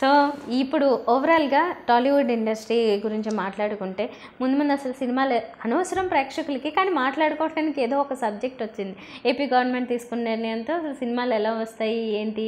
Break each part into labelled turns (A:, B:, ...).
A: So ఇప్పుడు ఓవరాల్గా Tollywood industry గురించి మాట్లాడుకుంటే ముందు ముందు అసలు సినిమాలు అనవసరం ప్రేక్షకులకి కానీ మాట్లాడుకోవడానికి ఏదో ఒక సబ్జెక్ట్ వచ్చింది ఏపీ గవర్నమెంట్ తీసుకున్న నిర్ణయంతో అసలు సినిమాలు ఎలా వస్తాయి ఏంటి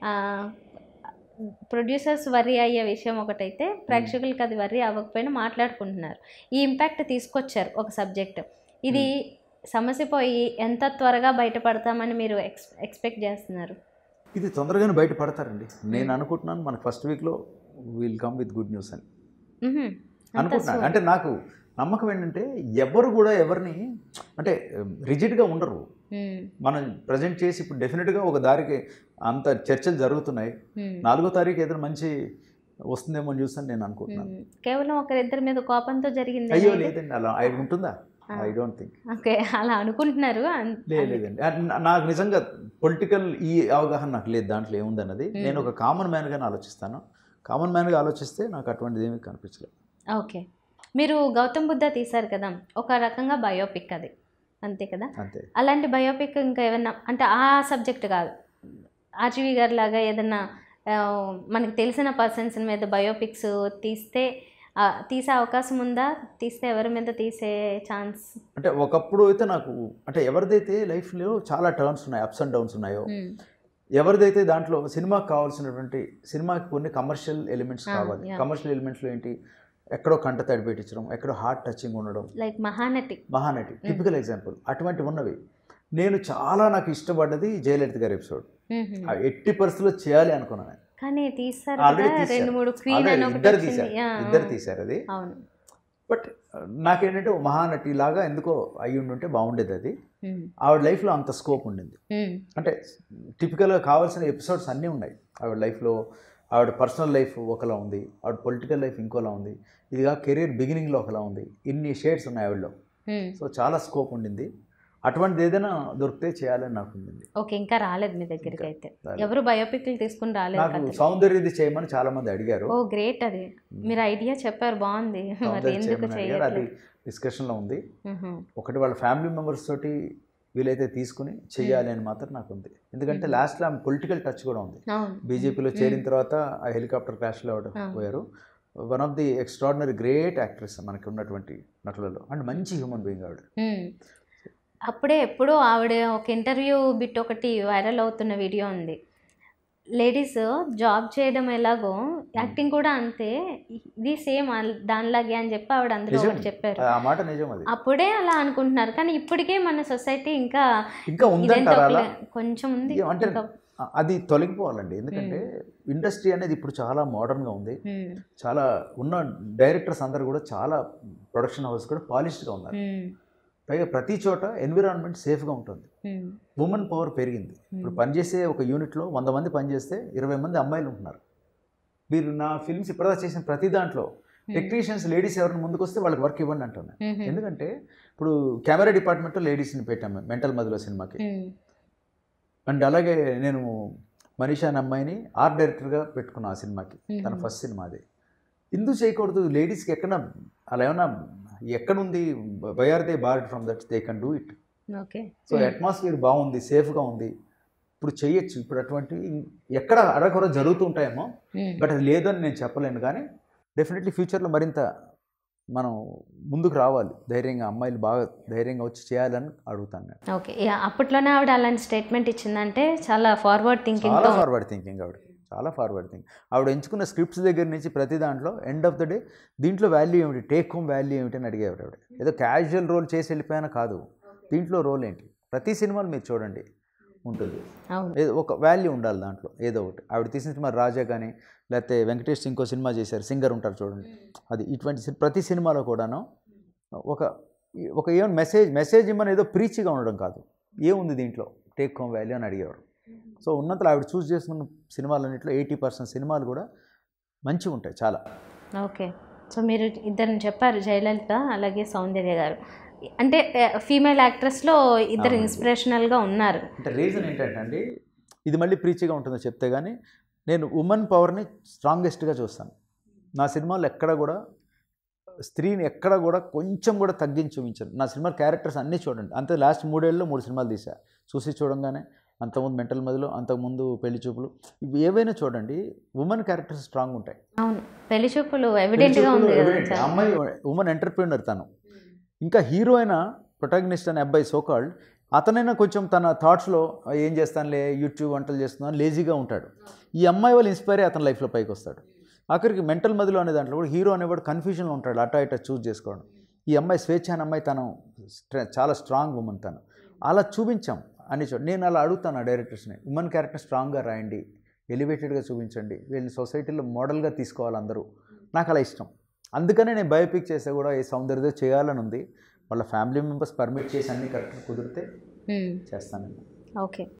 A: ప్రొడ్యూసర్స్ వర్రీ అయ్యే విషయం ఒకటైతే ప్రేక్షకులకి అది వర్రీ అవ్వకపోయినా మాట్లాడుకుంటున్నారు ఈ ఇంపాక్ట్ తీసుకొచ్చారు ఒక సబ్జెక్ట్ ఇది సమస్య పోయి ఎంత త్వరగా బయటపడతామని మీరు ఎక్స్ ఎక్స్పెక్ట్ చేస్తున్నారు
B: ఇది తొందరగానే బయటపడతారండి నేను అనుకుంటున్నాను మనకు ఫస్ట్ వీక్లో will come with good news అని
A: మ్హూ. అంత
B: అనుకుంటున్నాను
A: soon.
B: అంటే నాకు నమ్మకం ఏంటంటే ఎవరు కూడా ఎవరిని అంటే రిజిడ్గా ఉండరు
A: మ్,
B: మనం ప్రజెంట్ చేసి ఇప్పుడు డెఫినెట్గా ఒక దారికి అంత చర్చలు జరుగుతున్నాయి
A: మ్,
B: నాలుగో తారీఖు ఏదైనా మంచి వస్తుందేమో అని చూసాను నేను అనుకుంటున్నాను
A: మ్. కేవలం ఒకరిద్దరి మీద కోపంతో జరిగింది
B: అయ్యో లేదండి అలా అయి ఉంటుందా ఐ డోంట్ థింక్
A: ఓకే అలా అనుకుంటున్నారు అన్-
B: లేదు లేదండి ఆ, నా- నాకు నిజంగా పొలిటికల్ ఈ అవగాహన నాకు లేదు దాంట్లో ఏముందన్నది నేను ఒక కామన్ మ్యాన్గానే ఆలోచిస్తాను కామన్ మ్యాన్గా ఆలోచిస్తే నాకు అటువంటిది ఏమీ కనిపించలేదు
A: ఓకే మీరు గౌతమ్ బుద్ధ తీశారు కదా ఒక రకంగా బయోపిక్ అది అంతే కదా
B: అంతే
A: అలాంటి బయోపిక్ ఇంకా ఏమన్నా అంటే ఆ సబ్జెక్ట్ కాదు ఆర్జీవి గారి లాగా ఏదన్నా ఆ, మనకి తెలిసిన పర్సన్స్ మీద బయోపిక్స్ తీస్తే ఆ, తీసే అవకాశం ఉందా తీస్తే ఎవరి మీద తీసే ఛాన్స్
B: అంటే ఒకప్పుడు అయితే నాకు అంటే ఎవరిదైతే లైఫ్లో చాలా టర్న్స్ ఉన్నాయి అప్స్ అండ్ డౌన్స్ ఉన్నాయో ఎవరిదైతే దాంట్లో సినిమాకి కావాల్సినటువంటి సినిమాకి కొన్ని కమర్షియల్ ఎలిమెంట్స్
A: Ah,
B: కావాలి
A: yeah.
B: కమర్షియల్ ఎలిమెంట్స్లో ఏంటి ఎక్కడో కంట తడి పెట్టించడం ఎక్కడో హార్ట్ టచింగ్ ఉండడం
A: like Mahanati
B: Mahanati typical example అటువంటి ఉన్నవి నేను చాలా నాకు ఇష్టపడ్డది జయలలిత గారి ఎపిసోడ్
A: మ్మ్.
B: ఎట్టి పరిస్థితుల్లో చేయాలి అనుకున్నాను
A: కానీ తీస్తారు
B: ఆల్రెడీ
A: కదా రెండు మూడు క్వీన్
B: తీశారు
A: అని ఒకటి
B: ఇద్దరు
A: వచ్చింది
B: తీశారు
A: యా,
B: ఇద్దరు తీశారు అది
A: అవును
B: బట్ నాకేంటంటే ఓ మహానటి లాగా ఎందుకో అయ్యి ఉండుంటే బాగుండేది అది
A: మ్మ్.
B: ఆవిడ లైఫ్లో అంత స్కోప్ ఉండింది
A: మ్మ్.
B: అంటే టిపికల్గా కావాల్సిన ఎపిసోడ్స్ అన్నీ ఉన్నాయి ఆవిడ లైఫ్లో ఆవిడ పర్సనల్ లైఫ్ ఒకలా ఉంది ఆవిడ పొలిటికల్ లైఫ్ ఇంకోలా ఉంది ఇదిగా కెరీర్ బిగినింగ్లో ఒకలా ఉంది ఇన్ని షేడ్స్ ఉన్నాయి ఆవిడలో
A: మ్మ్.
B: సో చాలా స్కోప్ ఉండింది అటువంటిది ఏదైనా దొరికితే చేయాలని నాకు ఉండింది
A: ఓకే ఇంకా రాలేదు మీ దగ్గరికి అయితే
B: రాలేదు.
A: ఎవరు బయోపిక్లు తీసుకుని రాలేదు
B: నాకు
A: కథలు.
B: సౌందర్యది చేయమని చాలా మంది అడిగారు
A: ఓ గ్రేట్ అది మీరు ఐడియా చెప్పారు బాగుంది మరి
B: సౌందర్య
A: ఎందుకు
B: చేయమని అడిగారు అది
A: చేయట్లేదు
B: డిస్కషన్లో ఉంది
A: మ్హూ.
B: ఒకటి వాళ్ళ ఫ్యామిలీ మెంబర్స్ తోటి వీలైతే తీసుకుని చెయ్యాలి అని మాత్రం నాకు ఉంది ఎందుకంటే లాస్ట్లో ఆమె పొలిటికల్ టచ్ కూడా ఉంది
A: అవును
B: బీజేపీలో చేరిన తర్వాత ఆ హెలికాప్టర్ క్రాష్లో ఆవిడ
A: Ah.
B: పోయారు one of the extraordinary great actress మనకి ఉన్నటువంటి నటులలో అండ్ మంచి హ్యూమన్ బీయింగ్ ఆవిడ
A: మ్మ్. అప్పుడే ఎప్పుడో ఆవిడ ఒక ఇంటర్వ్యూ బిట్ ఒకటి వైరల్ అవుతున్న వీడియో ఉంది లేడీస్ జాబ్ చేయడం ఎలాగో యాక్టింగ్ కూడా అంతే ఇది సేమ్ దానిలాగే అని చెప్పి ఆవిడ అందులో
B: నిజం.
A: ఒకటి చెప్పారు
B: ఆ మాట నిజం అది
A: అప్పుడే అలా అనుకుంటున్నారు కానీ ఇప్పటికే మన సొసైటీ ఇంకా
B: ఇంకా
A: ఇదేంటో
B: ఉందంటారా అలా
A: ఒక- కొంచెం ఉంది
B: ఏ, అంటే
A: ఇంకా
B: ఆ- అది తొలగిపోవాలండి ఎందుకంటే ఇండస్ట్రీ అనేది ఇప్పుడు చాలా మోడర్న్గా ఉంది
A: మ్మ్.
B: చాలా ఉన్న డైరెక్టర్స్ అందరు కూడా చాలా ప్రొడక్షన్ హౌస్ కూడా పాలిష్డ్గా ఉన్నారు
A: మ్మ్.
B: పైగా ప్రతి చోట ఎన్విరాన్మెంట్ సేఫ్గా ఉంటుంది
A: మ్మ్.
B: ఉమెన్ పవర్ పెరిగింది ఇప్పుడు పనిచేసే ఒక యూనిట్లో వంద మంది పనిచేస్తే ఇరవై మంది అమ్మాయిలు ఉంటున్నారు మీరు నా ఫిల్మ్స్ ఇప్పటిదాకా చేసిన ప్రతి దాంట్లో టెక్నీషియన్స్ లేడీస్ ఎవరిని ముందుకు వస్తే వాళ్ళకి వర్క్ ఇవ్వండి అంటున్నాను
A: మ్మ్.
B: ఎందుకంటే ఇప్పుడు కెమెరా డిపార్ట్మెంట్లో లేడీస్ని పెట్టాము మెంటల్ మధులో సినిమాకి
A: మ్మ్.
B: అండ్ అలాగే నేను మనీషా అనే అమ్మాయిని ఆర్ట్ డైరెక్టర్గా పెట్టుకున్నాను ఆ సినిమాకి తన
A: మ్మ్.
B: ఫస్ట్ సినిమా అది ఎందుకు చేయకూడదు లేడీస్కి ఎక్కడ అలా ఏమన్నా ఎక్కడుంది why are they bored from that they can do it
A: okay
B: so atmosphere బాగుంది సేఫ్గా ఉంది ఇప్పుడు చేయొచ్చు ఇప్పుడు అటువంటివి ఎక్కడ అడగొర జరుగుతుంటాయేమో
A: మ్మ్.
B: బట్ అది లేదని నేను చెప్పలేను కానీ డెఫినెట్లీ ఫ్యూచర్లో మరింత మనం ముందుకు రావాలి ధైర్యంగా అమ్మాయిలు బాగా ధైర్యంగా వచ్చి చేయాలని అడుగుతాను నేను
A: ఓకే యా, అప్పట్లోనే ఆవిడ అలాంటి స్టేట్మెంట్ ఇచ్చిందంటే చాలా ఫార్వర్డ్ థింకింగ్
B: చాలా
A: తో
B: ఫార్వర్డ్ థింకింగ్ ఆవిడ చాలా ఫార్వర్డ్ థింకింగ్ ఆవిడ ఎంచుకున్న స్క్రిప్ట్స్ దగ్గర నుంచి ప్రతి దాంట్లో ఎండ్ ఆఫ్ ద డే దీంట్లో వాల్యూ ఏమిటి టేక్ హోమ్ వాల్యూ ఏమిటి అని అడిగేవారు ఆవిడ ఏదో క్యాజువల్ రోల్ చేసి వెళ్ళిపోయాను కాదు దీంట్లో రోల్ ఏంటి ప్రతి సినిమాలు మీరు చూడండి ఉంటుంది
A: అవును
B: ఏదో ఒక వాల్యూ ఉండాలి దాంట్లో ఏదో ఒకటి ఆవిడ తీసిన సినిమా రాజా కానీ లేకపోతే వెంకటేష్ ఇంకో సినిమా చేశారు సింగర్ ఉంటారు చూడండి అది ఇటువంటి సి- ప్రతి సినిమాలో కూడాను ఒక ఒక ఏమైనా మెసేజ్ మెసేజ్ ఇమ్మని ఏదో ప్రీచిగా ఉండడం కాదు ఏముంది దీంట్లో టేక్ హోమ్ వాల్యూ అని అడిగేవారు సో ఉన్నంతలో ఆవిడ చూస్ చేసుకున్న సినిమాలన్నింటిలో ఎయిటీ పర్సెంట్ సినిమాలు కూడా మంచిగా ఉంటాయి చాలా
A: ఓకే సో మీరు ఇద్దరిని చెప్పారు జయలలిత అలాగే సౌందర్య గారు అంటే ఫీమేల్ యాక్ట్రెస్లో ఇద్దరు
B: అవునండి.
A: ఇన్స్పిరేషనల్గా ఉన్నారు
B: అంటే రీజన్ ఏంటంటే అండి ఇది మళ్ళీ ప్రీచిగా ఉంటుందో చెప్తే కానీ నేను ఉమెన్ పవర్ని స్ట్రాంగెస్ట్గా చూస్తాను నా సినిమాలు ఎక్కడ కూడా స్త్రీని ఎక్కడ కూడా కొంచెం కూడా తగ్గించి చూపించాను నా సినిమా క్యారెక్టర్స్ అన్నీ చూడండి అంతే లాస్ట్ మూడేళ్ళలో మూడు సినిమాలు తీసా చూసి చూడంగానే అంతకుముందు మెంటల్ మదిలో అంతకుముందు పెళ్లి చూపులు ఇవి ఏవైనా చూడండి ఉమెన్ క్యారెక్టర్స్ స్ట్రాంగ్ ఉంటాయి
A: అవును పెళ్లి చూపులు
B: పెళ్లి
A: ఎవిడెంట్గా
B: చూపులు
A: ఉంది కదా
B: evident. ఆ
A: చాలా.
B: అమ్మాయి ఉమెన్ ఎంటర్ప్రీనర్ తను ఇంకా హీరో అయిన ప్రొటాగనిస్ట్ అనే అబ్బాయి సోకాల్డ్ అతనైనా కొంచెం తన థాట్స్లో ఏం చేస్తానులే యూట్యూబ్ వంటలు చేస్తున్నాను లేజీగా ఉంటాడు ఈ అమ్మాయి వాళ్ళు ఇన్స్పైర్ అయ్యి అతని లైఫ్లో పైకి వస్తాడు ఆఖరికి మెంటల్ మదిలో అనే దాంట్లో కూడా హీరో అనేవాడు కన్ఫ్యూజన్లో ఉంటాడు అటా ఇటా చూస్ చేసుకోవడం ఈ అమ్మాయి స్వేచ్ఛ అనే అమ్మాయి తను స్ట్ర- చాలా స్ట్రాంగ్ ఉమెన్ తను అలా చూపించాం అని చూ నేను అలా అడుగుతాను ఆ డైరెక్టర్స్ని ఉమెన్ క్యారెక్టర్ స్ట్రాంగ్గా రాయండి ఎలివేటెడ్గా చూపించండి వీళ్ళని సొసైటీలో మోడల్గా తీసుకోవాలి అందరూ నాకు అలా ఇష్టం అందుకనే నేను బయోపిక్ చేస్తే కూడా ఏ సౌందర్యతో చేయాలని ఉంది వాళ్ళ ఫ్యామిలీ మెంబర్స్ పర్మిట్ చేసి అన్ని కరెక్ట్ కుదిరితే
A: ఉమ్,
B: చేస్తాను
A: ఓకే